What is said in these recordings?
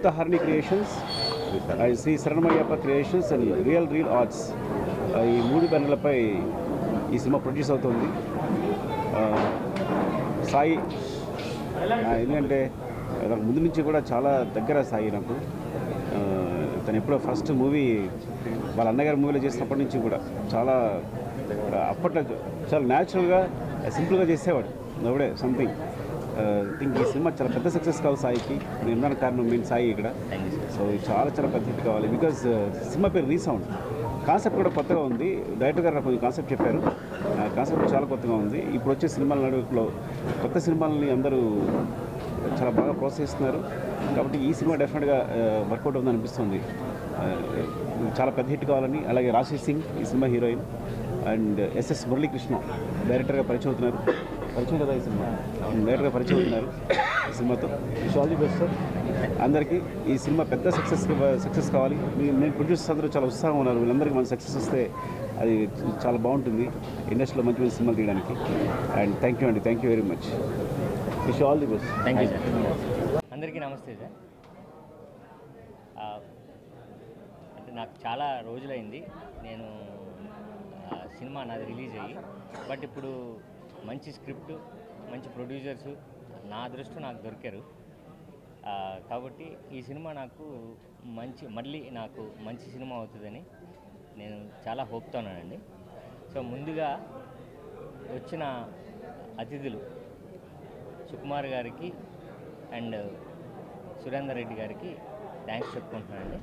అమృతహారిణి creations Sri Saranamayyappa creations and real real arts ఈ మూడు బ్యానర్లపై ఈ సినిమా ప్రొడ్యూస్ అవుతుంది ఆ, సాయి ఆ, ఎందుకంటే నాకు ముందు నుంచి కూడా చాలా దగ్గర సాయి నాకు ఆ, తను ఎప్పుడో ఫస్ట్ మూవీ వాళ్ళ అన్నగారి మూవీలో చేసినప్పటి నుంచి కూడా చాలా ఆ, అప్పట్లో చాలా న్యాచురల్గా సింపుల్గా చేసేవాడు నవ్వుడే సంథింగ్ థింక్ ఈ సినిమా చాలా పెద్ద సక్సెస్ కావాలి సాయికి నేను ఉన్నాను కారణం నేను సాయి ఇక్కడ సో ఇది చాలా చాలా పెద్ద హిట్ కావాలి బికాజ్ సినిమా పేరు రీసౌండ్ కాన్సెప్ట్ కూడా కొత్తగా ఉంది డైరెక్టర్ గారు నాకు కొంచెం కాన్సెప్ట్ చెప్పారు కాన్సెప్ట్ చాలా కొత్తగా ఉంది ఇప్పుడు వచ్చే సినిమాల నడుపులో కొత్త సినిమాలని అందరూ చాలా బాగా ప్రోత్సహిస్తున్నారు కాబట్టి ఈ సినిమా డెఫినెట్గా వర్కౌట్ అవుతుంది అనిపిస్తుంది ఆ, చాలా పెద్ద హిట్ కావాలని అలాగే రాశి సింగ్ ఈ cinema heroine and SS Muralikrishna డైరెక్టర్గా పరిచయం అవుతున్నారు పరిచయం కదా ఈ సినిమా డైరెక్టర్గా పరిచయం అవుతున్నారు ఈ సినిమాతో ఆల్ ది బెస్ట్ సార్ అందరికీ ఈ సినిమా పెద్ద సక్సెస్ సక్సెస్ కావాలి మీ- నేను ప్రొడ్యూసర్స్ అందరూ చాలా ఉత్సాహం ఉన్నారు వీళ్ళందరికీ మన సక్సెస్ వస్తే అది చాలా బాగుంటుంది ఇండస్ట్రీలో మంచి మంచి సినిమాలు తీయడానికి అండ్ థ్యాంక్ యూ అండి thank you very much wish all the best thank you sir అందరికీ నమస్తే సార్ ఆ, అంటే నాకు చాలా రోజులైంది నేను ఆ, సినిమా నాది రిలీజ్ అయ్యి బట్ ఇప్పుడు మంచి స్క్రిప్ట్ మంచి ప్రొడ్యూసర్స్ నా అదృష్టం నాకు దొరికారు ఆ, కాబట్టి ఈ సినిమా నాకు మంచి మళ్ళీ నాకు మంచి సినిమా అవుతుందని నేను చాలా హోప్తో ఉన్నానండి సో ముందుగా వచ్చిన అతిథులు సుకుమార్ గారికి అండ్ సురేందర్ రెడ్డి గారికి థ్యాంక్స్ చెప్పుకుంటున్నానండి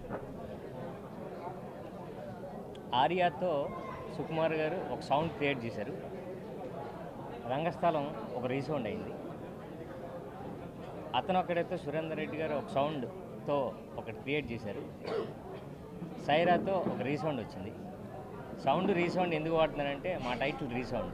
ఆర్యాతో సుకుమార్ గారు ఒక సౌండ్ క్రియేట్ చేశారు రంగస్థలం ఒక రీసౌండ్ అయింది అతను ఒకడైతే సురేందర్ రెడ్డి గారు ఒక సౌండ్తో ఒకటి క్రియేట్ చేశారు సైరాతో ఒక రీసౌండ్ వచ్చింది సౌండ్ రీసౌండ్ ఎందుకు వాడుతున్నారంటే మా టైటిల్ రీసౌండ్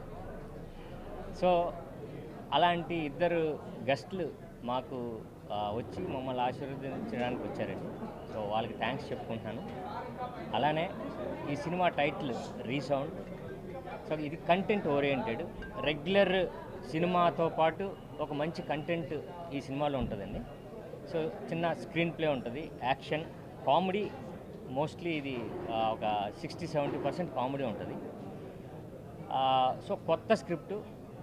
సో అలాంటి ఇద్దరు గెస్ట్లు మాకు ఆ, వచ్చి మమ్మల్ని ఆశీర్వదించడానికి వచ్చారండి సో వాళ్ళకి థ్యాంక్స్ చెప్పుకుంటున్నాను అలానే ఈ సినిమా టైటిల్ రీసౌండ్ సో ఇది కంటెంట్ ఓరియంటెడ్ రెగ్యులర్ సినిమాతో పాటు ఒక మంచి కంటెంట్ ఈ సినిమాలో ఉంటుందండి సో చిన్న స్క్రీన్ ప్లే ఉంటుంది యాక్షన్ కామెడీ మోస్ట్లీ ఇది ఆ, ఒక సిక్స్టీ సెవెంటీ పర్సెంట్ కామెడీ ఉంటుంది ఆ, సో కొత్త స్క్రిప్టు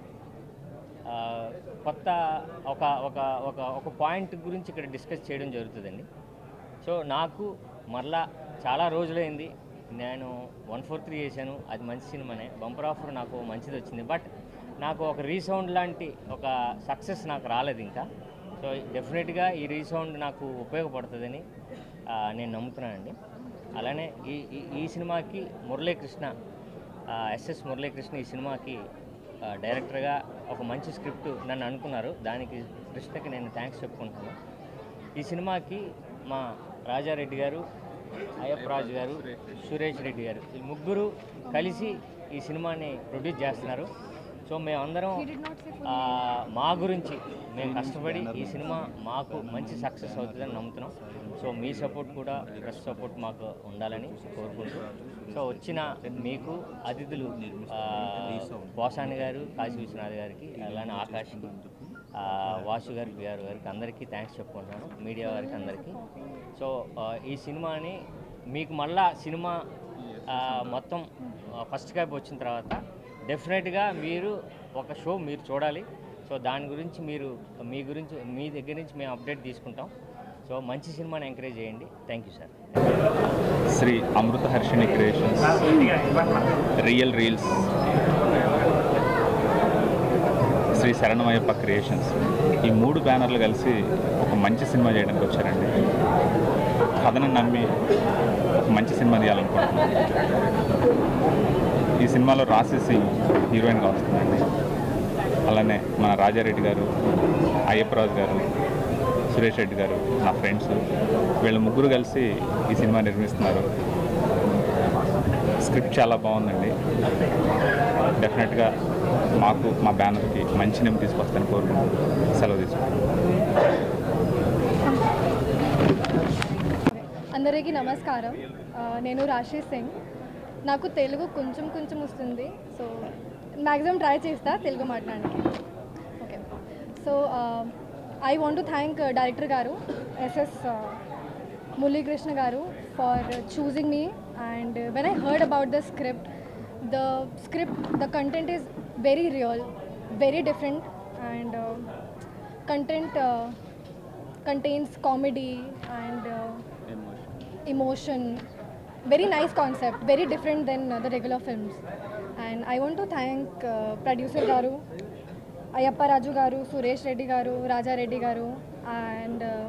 ఆ, కొత్త ఒక ఒక ఒక ఒక పాయింట్ గురించి ఇక్కడ డిస్కస్ చేయడం జరుగుతుందండి సో నాకు మరలా చాలా రోజులైంది నేను వన్ ఫోర్ త్రీ చేశాను అది మంచి సినిమానే బంపర్ ఆఫర్ నాకు మంచిది వచ్చింది బట్ నాకు ఒక రీసౌండ్ లాంటి ఒక సక్సెస్ నాకు రాలేదు ఇంకా సో డెఫినెట్గా ఈ రీసౌండ్ నాకు ఉపయోగపడుతుందని ఆ, నేను నమ్ముతున్నానండి అలానే ఈ ఈ- ఈ సినిమాకి మురళీకృష్ణ ఎస్ఎస్ మురళీకృష్ణ ఈ సినిమాకి ఆ, డైరెక్టర్గా ఒక మంచి స్క్రిప్ట్ నన్ను అనుకున్నారు దానికి కృష్ణకి నేను థ్యాంక్స్ చెప్పుకుంటున్నాను ఈ సినిమాకి మా రాజారెడ్డి గారు అయ్యప్ప రాజు గారు సురేష్ రెడ్డి గారు ఈ ముగ్గురు కలిసి ఈ సినిమాని ప్రొడ్యూస్ చేస్తున్నారు సో మేమందరం ఆ, మా గురించి మేము కష్టపడి ఈ సినిమా మాకు మంచి సక్సెస్ అవుతుందని నమ్ముతున్నాం సో మీ సపోర్ట్ కూడా ప్రెస్ సపోర్ట్ మాకు ఉండాలని కోరుకుంటూ సో వచ్చిన మీకు అతిథులు ఆ, పోసాని గారు కాశీ విశ్వనాథ్ గారికి అలానే ఆకాష్కి ఆ, వాసు గారికి బిఆర్ గారికి అందరికీ థ్యాంక్స్ చెప్పుకుంటున్నాను మీడియా వారికి అందరికీ సో ఆ, ఈ సినిమాని మీకు మళ్ళా సినిమా ఆ, మొత్తం ఫస్ట్ క్యాప్ వచ్చిన తర్వాత డెఫినెట్గా మీరు ఒక షో మీరు చూడాలి సో దాని గురించి మీరు మీ గురించి మీ దగ్గర నుంచి మేము అప్డేట్ తీసుకుంటాం సో మంచి సినిమాని ఎంకరేజ్ చేయండి thank you sir Sri Amrutha Harshini creations real reels Sri Saranamayyappa creations ఈ మూడు బ్యానర్లు కలిసి ఒక మంచి సినిమా చేయడానికి వచ్చారండి కథను నమ్మి ఒక మంచి సినిమా తీయాలనుకుంటున్నాను ఈ సినిమాలో రాశి సింగ్ హీరోయిన్గా వస్తుందండి అలానే మన రాజారెడ్డి గారు అయ్యప్పరాజు గారు సురేష్ రెడ్డి గారు నా ఫ్రెండ్స్ వీళ్ళ ముగ్గురు కలిసి ఈ సినిమా నిర్మిస్తున్నారు స్క్రిప్ట్ చాలా బాగుందండి డెఫినెట్గా మాకు మా బ్యానర్కి మంచి నేమ్ తీసుకొస్తాను కోరుకుంటూ సెలవు తీసుకుంటాను అందరికీ నమస్కారం ఆ, నేను రాశి సింగ్ నాకు తెలుగు కొంచెం కొంచెం వస్తుంది సో మ్యాక్సిమం ట్రై చేస్తా తెలుగు మాట్లాడడానికి okay so I want to thank director గారు SS Muli Krishna Garu for choosing me. And uh, when I heard about the script, the script, the content is very real, very different, and uh, content uh, contains comedy and uh, emotion. Very nice concept, very different than uh, the regular films. And I want to thank uh, producer Garu, Ayappa Raju Garu, Suresh Reddy Garu, Raja Reddy Garu, and uh,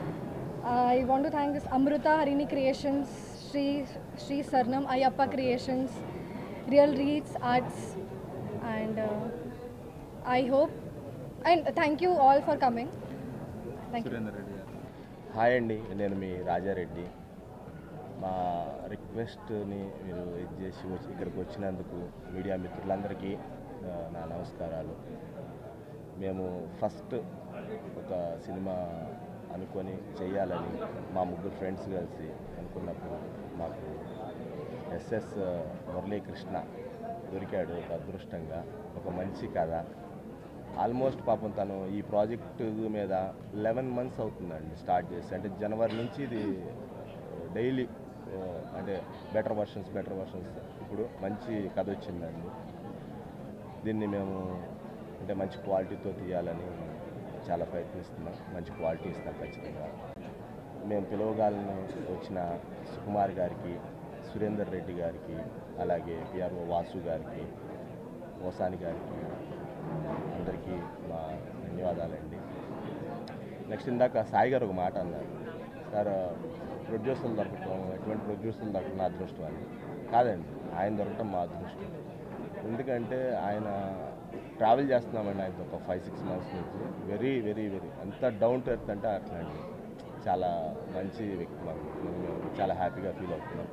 I want to thank this Amruta Harini Creations, Sri Sri Sarnam Ayappa Creations, Real Reads Arts, and uh, I hope and thank you all for coming. Thank you. Surender Reddy garu hi అండి నేను మీ రాజారెడ్డి మా రిక్వెస్ట్ని మీరు ఇది చేసి వచ్చి ఇక్కడికి వచ్చినందుకు media మిత్రులందరికీ ఆ, నా నమస్కారాలు మేము ఫస్ట్ ఒక సినిమా అనుకొని చేయాలని మా ముగ్గురు ఫ్రెండ్స్ కలిసి అనుకున్నప్పుడు మాకు ఎస్ఎస్ మురళీకృష్ణ దొరికాడు ఒక అదృష్టంగా ఒక మంచి కథ ఆల్మోస్ట్ పాపం తను ఈ ప్రాజెక్టు మీద లెవెన్ మంత్స్ అవుతుందండి స్టార్ట్ చేసి అంటే జనవరి నుంచి ఇది డైలీ అంటే బెటర్ వర్షన్స్ బెటర్ వర్షన్స్ ఇప్పుడు మంచి కథ వచ్చిందండి దీన్ని మేము అంటే మంచి క్వాలిటీతో తీయాలని చాలా ప్రయత్నిస్తున్నాం మంచి క్వాలిటీ ఇస్తాం ఖచ్చితంగా మేము పిలవగాలని వచ్చిన సుకుమార్ గారికి సురేందర్ రెడ్డి గారికి అలాగే పిఆర్ఓ వాసు గారికి ఓసాని గారికి అందరికీ మా ధన్యవాదాలండి నెక్స్ట్ ఇందాక సాయి గారు ఒక మాట అన్నారు సార్ ప్రొడ్యూసర్లు దొరకటం ఎటువంటి ప్రొడ్యూసర్లు దొరకటం నా అదృష్టం అని కాదండి ఆయన దొరకటం మా అదృష్టం ఎందుకంటే ఆయన ట్రావెల్ చేస్తున్నామండి ఆయనతో ఒక ఫైవ్ సిక్స్ మంత్స్ నుంచి వెరీ వెరీ వెరీ అంత డౌన్ టు ఎర్త్ అంటే అట్లా అండి చాలా మంచి వ్యక్తి మాకు మేము చాలా హ్యాపీగా ఫీల్ అవుతున్నాం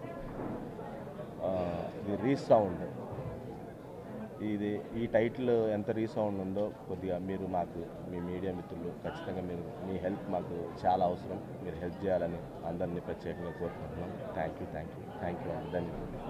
ఆ, ఇది రీసౌండ్ ఇది ఈ టైటిల్ ఎంత రీసౌండ్ ఉందో కొద్దిగా మీరు మాకు మీ మీడియా మిత్రులు ఖచ్చితంగా మీరు మీ హెల్ప్ మాకు చాలా అవసరం మీరు హెల్ప్ చేయాలని అందరినీ ప్రత్యేకంగా కోరుకుంటున్నాం thank you thank you thank you ధన్యవాదాలు